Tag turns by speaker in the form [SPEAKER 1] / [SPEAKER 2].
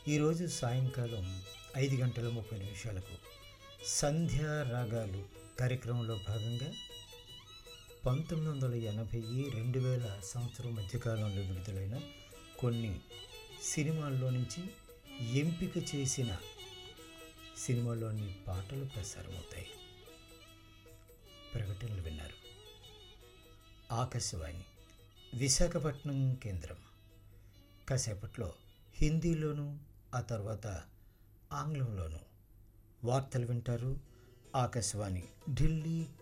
[SPEAKER 1] ఈరోజు సాయంకాలం ఐదు గంటల ముప్పై నిమిషాలకు సంధ్యా రాగాలు కార్యక్రమంలో భాగంగా పంతొమ్మిది వందల ఎనభై రెండు వేల సంవత్సరం మధ్యకాలంలో విడుదలైన కొన్ని సినిమాల్లో నుంచి ఎంపిక చేసిన సినిమాలోని పాటలు ప్రసారమవుతాయి ప్రకటనలు విన్నారు ఆకాశవాణి విశాఖపట్నం కేంద్రం కాసేపట్లో హిందీలోను ఆ తర్వాత ఆంగ్లంలోను వార్తలు వింటారు ఆకాశవాణి ఢిల్లీ